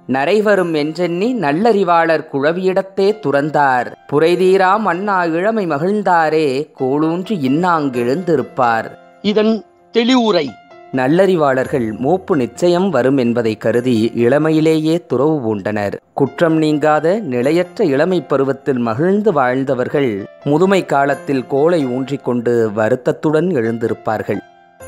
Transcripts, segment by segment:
நரைவரும் என்றெண்ணி நல்லறிவாளர் குழவியிடத்தே துறந்தார் புரைதீரா மன்னா இளமை மகிழ்ந்தாரே கோளூன்றி இன்னாங்கெழுந்திருப்பார் இதன் தெளிவுரை நல்லறிவாளர்கள் மூப்பு நிச்சயம் வரும் என்பதை கருதி இளமையிலேயே துறவு பூண்டனர் குற்றம் நீங்காத நிலையற்ற இளமை பருவத்தில் மகிழ்ந்து வாழ்ந்தவர்கள் முதுமை காலத்தில் கோலை ஊன்றிக்கொண்டு வருத்தத்துடன் எழுந்திருப்பார்கள்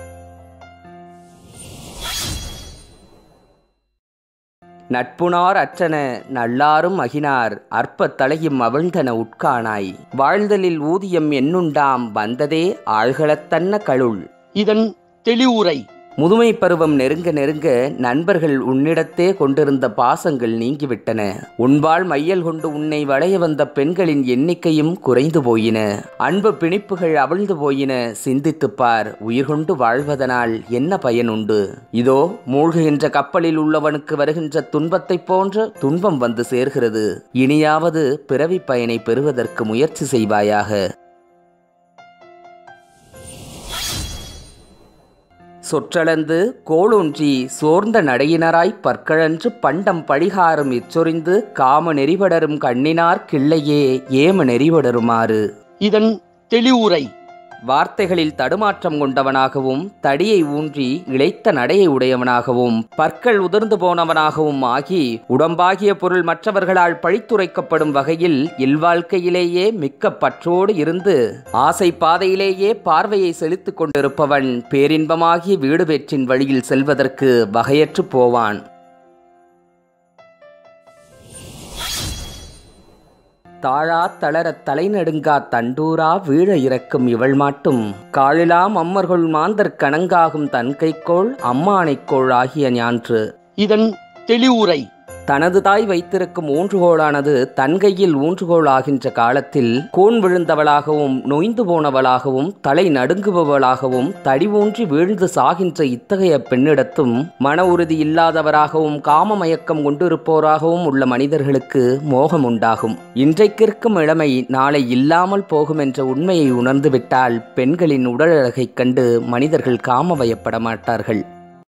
நட்புனார் அற்றன நல்லாரும் அகினார் அற்ப தலையும் அவிழ்ந்தன உட்காணாய் வாழ்தலில் ஊதியம் என்னுண்டாம் வந்ததே ஆழ்களத்தன்ன களுள் இதன் தெளிவுரை முதுமை பருவம் நெருங்க நெருங்க நண்பர்கள் உன்னிடத்தே கொண்டிருந்த பாசங்கள் நீங்கிவிட்டன உன்பால் மையல் கொண்டு உன்னை வளைய வந்த பெண்களின் எண்ணிக்கையும் குறைந்து போயின அன்பு பிணிப்புகள் அவிழ்ந்து போயின சிந்தித்துப் பார் உயிர் கொண்டு வாழ்வதனால் என்ன பயனுண்டு இதோ மூழ்குகின்ற கப்பலில் உள்ளவனுக்கு வருகின்ற துன்பத்தைப் போன்ற துன்பம் வந்து சேர்கிறது இனியாவது பிறவிப் பயனை பெறுவதற்கு முயற்சி செய்வாயாக சொற்றளந்து கோளொன்றி சோர்ந்த நடையினராய் பற்களன்று பண்டம் பழிகாரும் இச்சொரிந்து காம நெறிபடரும் கண்ணினார் கிள்ளையே ஏம நெறிபடருமாறு இதன் தெளிவுரை வார்த்தைகளில் தடுமாற்றம் கொண்டவனாகவும் தடியை ஊன்றி இழைத்த நடையை உடையவனாகவும் பற்கள் உதிர்ந்து போனவனாகவும் ஆகி உடம்பாகிய பொருள் மற்றவர்களால் பழித்துரைக்கப்படும் வகையில் இல்வாழ்க்கையிலேயே மிக்க பற்றோடு இருந்து ஆசை பாதையிலேயே பார்வையை செலுத்திக் கொண்டிருப்பவன் பேரின்பமாகிய வீடு பெற்றின் வழியில் செல்வதற்கு வகையற்று போவான் தாழா தளரத் தலைநடுங்கா தண்டூரா வீழ இறக்கும் இவள் மாட்டும் காழிலாம் அம்மர்கள் மாந்தர் கணங்காகும் தன் கைக்கோள் அம்மானைக்கோள் ஆகிய ஞான்று இதன் தெளிவுரை தனது தாய் வைத்திருக்கும் ஊன்றுகோலானது தன் கையில் ஊன்றுகோல் ஆகின்ற காலத்தில் கூன் விழுந்தவளாகவும் நொய்ந்து போனவளாகவும் தலை நடுங்குபவளாகவும் தடி ஊன்றி வீழ்ந்து சாகின்ற இத்தகைய பெண்ணிடத்தும் மன உறுதி இல்லாதவராகவும் காம மயக்கம் கொண்டிருப்போராகவும் உள்ள மனிதர்களுக்கு மோகம் உண்டாகும் இன்றைக்கிருக்கும் இளமை நாளை இல்லாமல் போகும் என்ற உண்மையை உணர்ந்துவிட்டால் பெண்களின் உடல் அழகைக் கண்டு மனிதர்கள் காம வயப்பட மாட்டார்கள்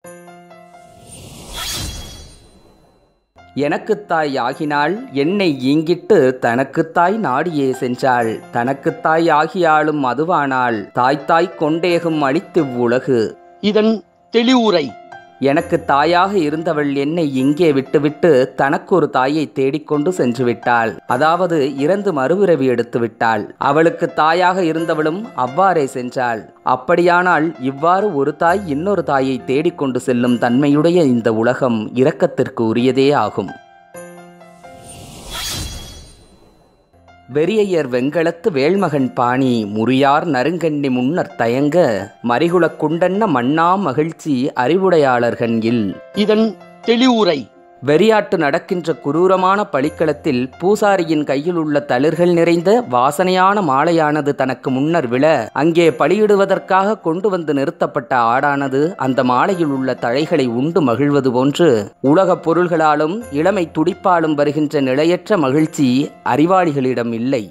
எனக்குத்தாய் ஆகினாள் என்னை ஈங்கிட்டு தனக்குத்தாய் நாடியே சென்றாள் தனக்குத்தாய் ஆகியாலும் அதுவானாள் தாய்த்தாய் கொண்டேகும் அழித்து உலகு இதன் தெளிவுரை எனக்கு தாயாக இருந்தவள் என்னை இங்கே விட்டுவிட்டு தனக்கு ஒரு தாயை தேடிக்கொண்டு சென்று விட்டாள் அதாவது இறந்து மறுபிறவி எடுத்து விட்டாள் அவளுக்கு தாயாக இருந்தவளும் அவ்வாறே சென்றாள் அப்படியானால் இவ்வாறு ஒரு தாய் இன்னொரு தாயை தேடிக்கொண்டு செல்லும் தன்மையுடைய இந்த உலகம் இரக்கத்திற்கு உரியதே ஆகும் வெறியையர் வெண்கலத்து வேள்மகன் பாணி முறியார் நறுங்கண்ணி முன்னர் தயங்க மறிகுலக் குண்டன்ன மண்ணா மகிழ்ச்சி அறிவுடையாளர்கண் இல் இதன் தெளிவுரை வெறியாட்டு நடக்கின்ற குரூரமான பழிக்களத்தில் பூசாரியின் கையில் உள்ள தளிர்கள் நிறைந்த வாசனையான மாலையானது தனக்கு முன்னர் விழ அங்கே பலியிடுவதற்காக கொண்டு வந்து நிறுத்தப்பட்ட ஆடானது அந்த மாலையில் உள்ள தழைகளை உண்டு மகிழ்வது போன்று உலகப் பொருள்களாலும் இளமை துடிப்பாலும் வருகின்ற நிலையற்ற மகிழ்ச்சி அறிவாளிகளிடம் இல்லை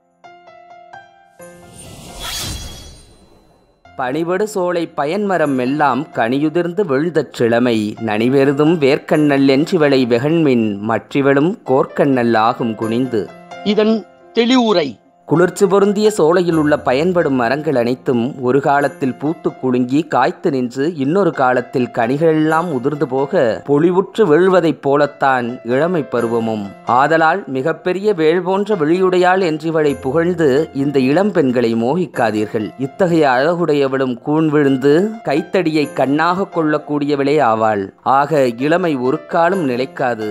பணிபடு சோலை பயன்மரம் எல்லாம் கனியுதிர்ந்து விழுதற் சிளமை நனிவெருதும் வேர்க்கண்ணல் என்றிவளை வெகண்மின் மற்றிவளும் கோர்க்கண்ணல் ஆகும் குனிந்து இதன் தெளிவுரை குளிர்ச்சி பொருந்திய சோலையில் உள்ள பயன்படும் மரங்கள் அனைத்தும் ஒரு காலத்தில் பூத்து குலுங்கி காய்த்து நின்று இன்னொரு காலத்தில் கனிகளெல்லாம் உதிர்ந்து போக பொலிவுற்று வீழ்வதைப் போலத்தான் இளமை பருவமும் ஆதலால் மிகப்பெரிய வேள் போன்ற விழியுடையாள் என்றிவளை புகழ்ந்து இந்த இளம் பெண்களை மோகிக்காதீர்கள் இத்தகைய அழகுடையவளும் கூன் விழுந்து கைத்தடியை கண்ணாக கொள்ளக்கூடியவளே ஆவாள் ஆக இளமை ஒரு காலம் நிலைக்காது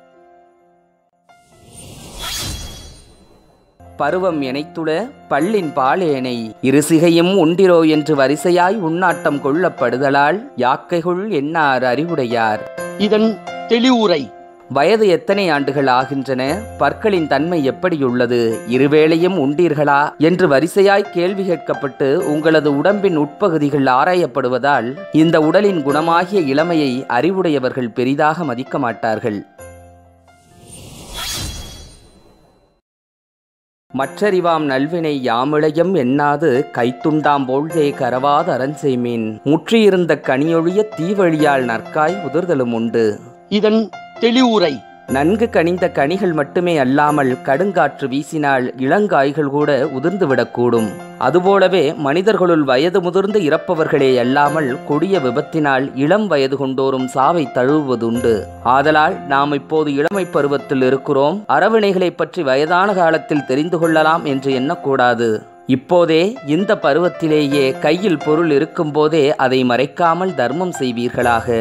பருவம் எனைத்துள பள்ளின் பாலேனை இருசிகையும் உண்டிரோ என்று வரிசையாய் உண்ணாட்டம் கொள்ளப்படுதலால் யாக்கைகுள் எண்ணார் அறிவுடையார் இதன் தெளிவுரை வயது எத்தனை ஆண்டுகள் ஆகின்றன பற்களின் தன்மை எப்படியுள்ளது இருவேளையும் உண்டீர்களா என்று வரிசையாய் கேள்வி கேட்கப்பட்டு உங்களது உடம்பின் உட்பகுதிகள் ஆராயப்படுவதால் இந்த உடலின் குணமாகிய இளமையை அறிவுடையவர்கள் பெரிதாக மதிக்க மாட்டார்கள் மற்றறிவாம் நல்வினை யாமிளையம் எண்ணாது கைத்துண்டாம் போழ்தே கரவாத அரஞ்செய்மீன் முற்றியிருந்த கனியொழிய தீவழியால் நற்காய் உதிர்தலும் உண்டு இதன் தெளிவுரை நன்கு கனிந்த கனிகள் மட்டுமே அல்லாமல் கடுங்காற்று வீசினால் இளங்காய்கள் கூட உதிர்ந்துவிடக்கூடும் அதுபோலவே மனிதர்களுள் வயது முதிர்ந்து இறப்பவர்களே அல்லாமல் கொடிய விபத்தினால் இளம் வயது கொண்டோரும் சாவை தழுவுவதுண்டு ஆதலால் நாம் இப்போது இளமை பருவத்தில் இருக்கிறோம் அறவினைகளைப் பற்றி வயதான காலத்தில் தெரிந்து கொள்ளலாம் என்று எண்ணக்கூடாது இப்போதே இந்த பருவத்திலேயே கையில் பொருள் இருக்கும்போதே அதை மறைக்காமல் தர்மம் செய்வீர்களாக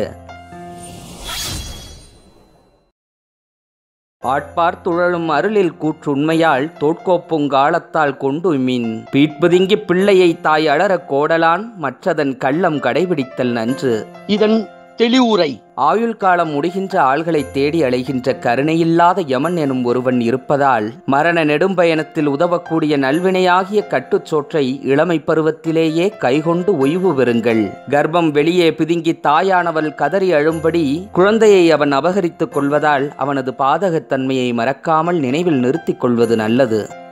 ஆட்பார் துழலும் அருளில் கூற்றுண்மையால் தோட்கோப்புங்காலத்தால் கொண்டு மின் பீட்புதிங்கி பிள்ளையை தாய் அலறக் கோடலான் மற்றதன் கள்ளம் கடைபிடித்தல் நன்று இதன் தெளிவுரை ஆயுள் காலம் முடிகின்ற ஆள்களை தேடி அலைகின்ற கருணையில்லாத யமன் எனும் ஒருவன் இருப்பதால் மரண நெடும்பயணத்தில் உதவக்கூடிய நல்வினையாகிய கட்டுச்சோற்றை இளமை பருவத்திலேயே கைகொண்டு ஓய்வு பெறுங்கள் கர்ப்பம் வெளியே பிதுங்கி தாயானவள் கதறி அழும்படி குழந்தையை அவன் அபகரித்துக் கொள்வதால் அவனது பாதகத்தன்மையை மறக்காமல் நினைவில் நிறுத்திக் கொள்வது நல்லது